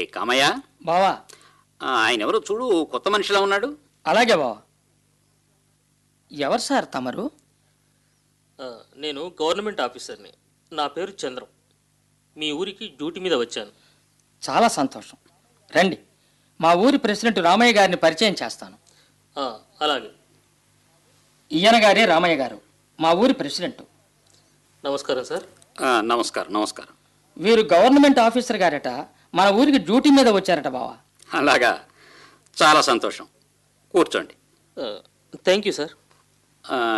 కామయ్య బావా ఆ, ఆయన ఎవరో చూడు కొత్త మనిషిలా ఉన్నాడు అలాగే బావా ఎవరు సార్ తమరు ఆ, నేను గవర్నమెంట్ ఆఫీసర్ని నా పేరు చంద్రం మీ ఊరికి డ్యూటీ మీద వచ్చాను చాలా సంతోషం రండి మా ఊరి ప్రెసిడెంట్ రామయ్య గారిని పరిచయం చేస్తాను ఆ, అలాగే ఈయన గారే రామయ్య గారు మా ఊరి ప్రెసిడెంట్ నమస్కారం సార్ ఆ, నమస్కారం నమస్కారం వీరు గవర్నమెంట్ ఆఫీసర్ గారట మన ఊరికి డ్యూటీ మీద వచ్చారట బావా అలాగా చాలా సంతోషం కూర్చోండి థ్యాంక్ యూ సార్ ఆ,